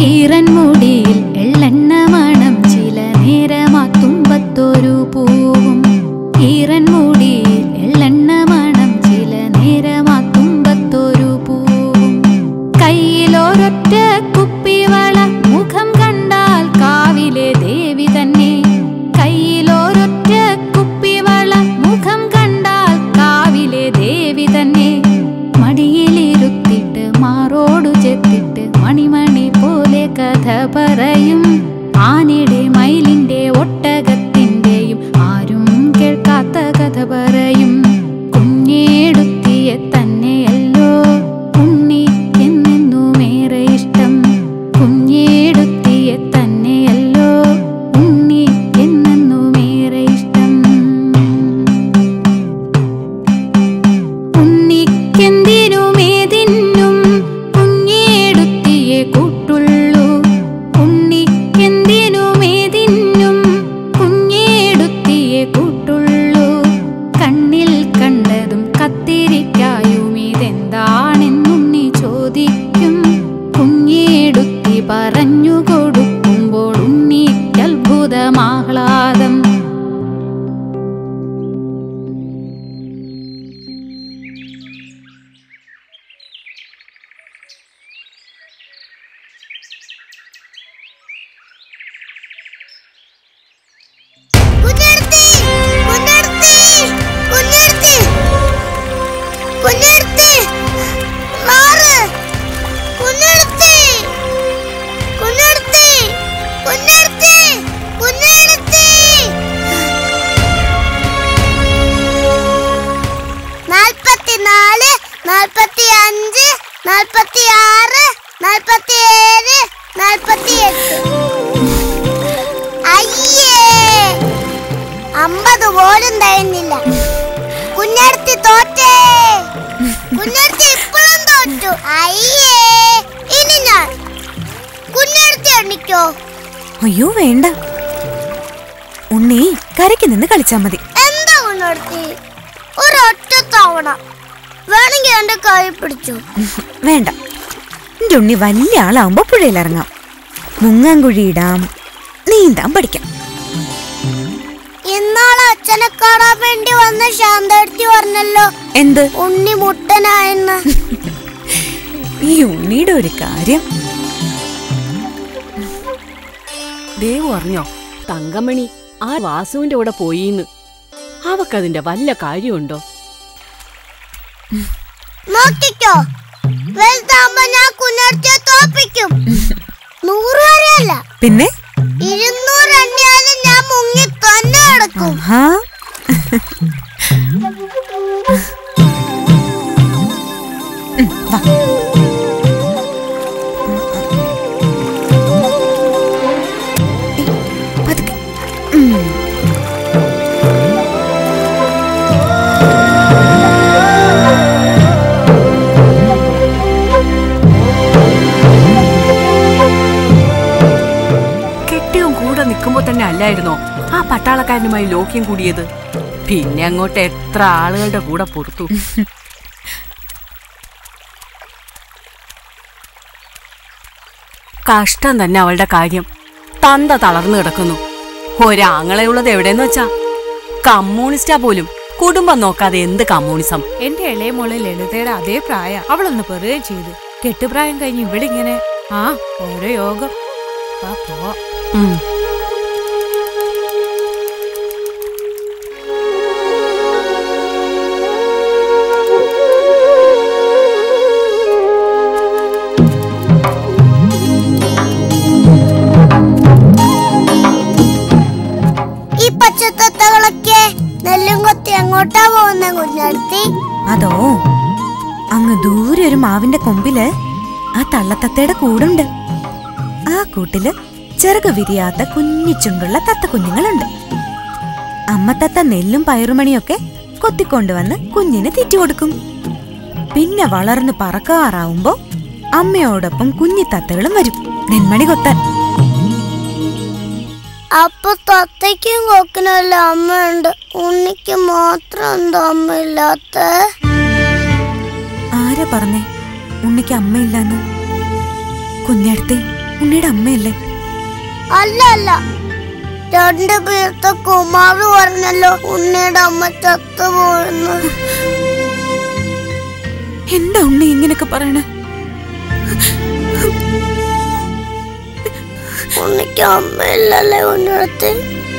ഈറൻമുടിയിൽ എള്ളെണ്ണ മണം ചില നേരമാ തുമ്പത്തൊരു പൂവും ഈറൻമുടിയിൽ എള്ളെണ്ണ മണം ചില നേരമാ തുമ്പത്തൊരു പൂവും കയ്യിലൊരൊറ്റ കുപ്പിവള മുഖം കണ്ടാൽ കാവിലെ ദേവി തന്നെ കയ്യിലൊരൊറ്റ കുപ്പിവള മുഖം കണ്ടാൽ കാവിലെ ദേവി തന്നെ മടിയിലിരുത്തിട്ട് മാറോടു ചെത്തിട്ട് മണിമണി പോലെ കഥ പറയും ആനയുടെ മയിലിന്റെ ഒട്ടകത്തിന്റെയും ആരും കേൾക്കാത്ത കഥ പറയും കുഞ്ഞേടുത്തിയെ തന്നെയല്ലോ ഉണ്ണി എന്നെന്നുമേറെ ഇഷ്ടം കുഞ്ഞേടുത്തിയെ തന്നെയല്ലോ ഉണ്ണി എന്നെന്നുമേറെ ഇഷ്ടം ഉണ്ണിക്കെന്തിനുമേതിന്നും കുഞ്ഞേടുത്തിയെ കൂട്ടുള്ളൂ ഉണ്ണിക്കെന്തിനുമേതിന്നും കുഞ്ഞേടുത്തിയെ കൂട്ടുള്ളൂ കണ്ണിൽ കണ്ടതും കത്തിരിക്കായും ഇതെന്താണെന്നുണ്ണി ചോദിക്കും കുഞ്ഞേടുത്തി പറഞ്ഞു കൊടുക്കുമ്പോൾ ഉണ്ണിക്കത്ഭുതമാഹ്ലാദം കുഞ്ഞെടുത്തി കുഞ്ഞെടുത്തി കുഞ്ഞെടുത്തി കുഞ്ഞെടുത്തി മാറ് കുഞ്ഞെടുത്തി കുഞ്ഞെടുത്തി കുഞ്ഞെടുത്തി കുഞ്ഞെടുത്തി നാൽപ്പത്തിനാല് നാൽപ്പത്തി അഞ്ച് നാൽപ്പത്തി ആറ് നാൽപ്പത്തി ഏഴ് നാൽപ്പത്തി എട്ട് അയ്യേ അമ്പത് പോലും തരുന്നില്ല കുഞ്ഞടുത്തി തോറ്റേ കുഞ്ഞടുത്തി ഇപ്പോഴും തോറ്റു അയ്യേ ഇനി ഞാൻ കുഞ്ഞടുത്തി എണ്ണിക്കോ അയ്യോ വേണ്ട ഉണ്ണി കരയ്ക്ക് നിന്ന് കളിച്ചാ മതി എന്താ കുഞ്ഞടുത്തി ഒരൊറ്റ തവണ വേണമെങ്കിൽ എന്റെ കൈ പിടിച്ചു വേണ്ട എന്റെ ഉണ്ണി വലിയ ആളാവുമ്പോ പുഴയിലിറങ്ങാം മുങ്ങാങ്കുഴി ഇടാം നീന്താൻ പഠിക്കാം ഇന്നാളെ അച്ഛനെ കാണാൻ വേണ്ടി വന്ന ശാന്തടുത്തി പറഞ്ഞല്ലോ എന്ത് ഉണ്ണി മുട്ടനായെന്ന് ഈ ഉണ്ണിയുടെ ഒരു കാര്യം ദേവു അറിഞ്ഞോ തങ്കമണി ആ വാസുവിന്റെ കൂടെ പോയിന്ന് അവക്കതിന്റെ വല്ല കാര്യമുണ്ടോ നോക്കിക്കോ വലുതാകുമ്പോ ഞാൻ കുഞ്ഞടുത്തിയെ തോപ്പിക്കും നൂറ് വരെയല്ല പിന്നെ ഇരുന്നൂറ് എണ്ണിയാലും ഞാൻ മുങ്ങി തന്നെ എടുക്കും ആഹാ ഉം, വാ. ഏയ്, പതുക്കെ. ഉം. കെട്ടിയും കൂടെ നിൽക്കുമ്പോ തന്നെ അല്ലായിരുന്നോ ആ പട്ടാളക്കാരനുമായി ലോക്യം കൂടിയത് പിന്നെ അങ്ങോട്ട് എത്ര ആളുകളുടെ കൂടെ പൊറുത്തു കഷ്ടം തന്നെ അവളുടെ കാര്യം തന്ത തളർന്നു കിടക്കുന്നു ഒരാങ്ങളെയുള്ളത് എവിടെന്ന് വെച്ചാ കമ്മ്യൂണിസ്റ്റാ പോലും കുടുംബം നോക്കാതെ എന്ത് കമ്മ്യൂണിസം എന്റെ ഇളയ മോള് ലളിതയുടെ അതേ പ്രായ അവളൊന്ന് പെറുകയും ചെയ്തു കെട്ടുപ്രായം കഴിഞ്ഞ് ഇവളിങ്ങനെ ആ ഓരോ യോഗം വാ, പോവാം. ഉം. ഈ പച്ചത്തത്തകളൊക്കെ നെല്ലും കൊത്തി എങ്ങോട്ടാ പോകുന്ന കുഞ്ഞടുത്തി അതോ അങ്ങ് ദൂരെ ഒരു മാവിന്റെ കൊമ്പില് ആ തള്ളത്തത്തയുടെ കൂടുണ്ട് ആ കൂട്ടില് ചെറുക് വിരിയാത്ത കുഞ്ഞിച്ചുണ്ടുള്ള തത്ത കുഞ്ഞുങ്ങളുണ്ട് അമ്മത്തത്ത നെല്ലും പയറുമണിയൊക്കെ കൊത്തിക്കൊണ്ടുവന്ന് കുഞ്ഞിന് തീറ്റി കൊടുക്കും പിന്നെ വളർന്ന് പറക്കാറാവുമ്പോ അമ്മയോടൊപ്പം കുഞ്ഞി തത്തകളും വരും നെന്മണി കൊത്താൻ അപ്പൊ തത്തയ്ക്കും കൊക്കിനല്ല അമ്മയുണ്ട് ഉണ്ണിക്ക് മാത്രം എന്താ അമ്മയില്ലാത്ത ആരാ പറഞ്ഞേ ഉണ്ണിക്ക് അമ്മയില്ലെന്ന് കുഞ്ഞടുത്തെ ഉണ്ണിയുടെ അമ്മയല്ലേ അല്ല അല്ല രണ്ട് പേർത്തെ കുമാറ് പറഞ്ഞല്ലോ ഉണ്ണിയുടെ അമ്മ ചത്തുപോയെന്ന് എന്താ ഉണ്ണി ഇങ്ങനെയൊക്കെ പറയണേ ഉണ്ണിക്ക് അമ്മയില്ലല്ലേ ഉണ്ണിടത്ത്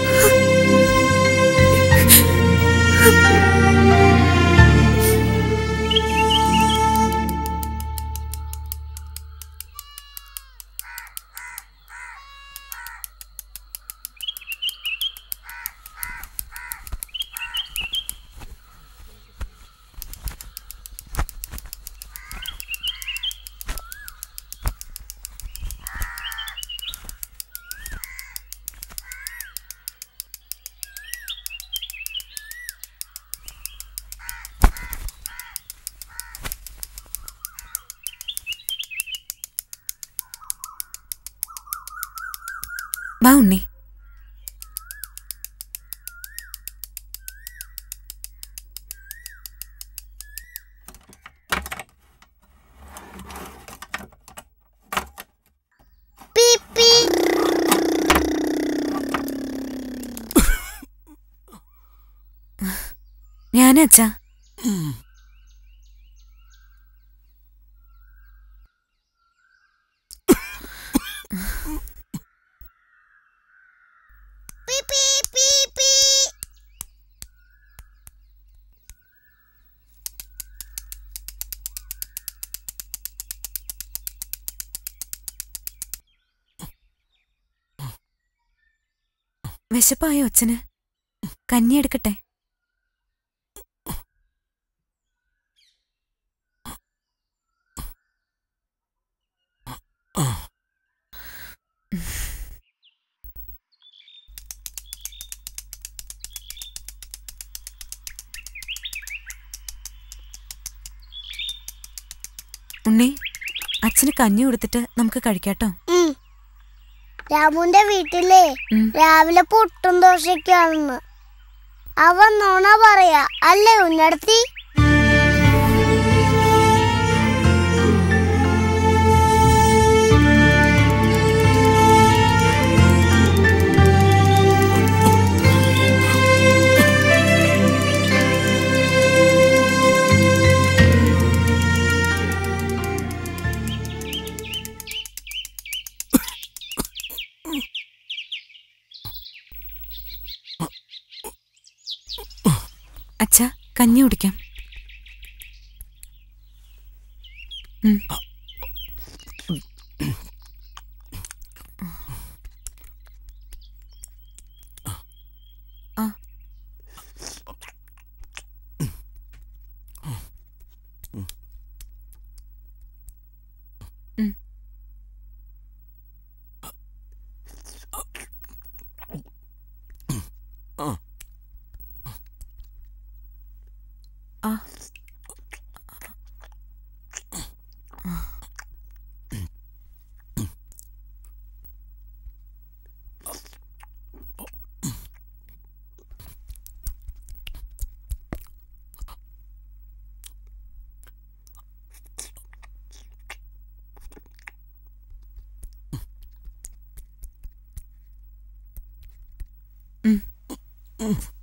വാ ഉണ്ണി പീ പീ ഞാനച്ഛാ പീ പീ പീ പീ വിശപ്പായോ അച്ഛന് കഞ്ഞി എടുക്കട്ടെ ഉണ്ണി അച്ഛന് കഞ്ഞി കൊടുത്തിട്ട് നമുക്ക് കഴിക്കാട്ടോ ഉം. രാമുന്റെ വീട്ടിലെ ഉം. രാവിലെ പുട്ടും ദോശയ്ക്കാണെന്ന് അവൻ നോണ പറയാ അല്ലേ ഉന്നടത്തി അച്ഛാ കഞ്ഞി കുടിക്കാം ഉം. ആ. ഉം. ആ ഉം.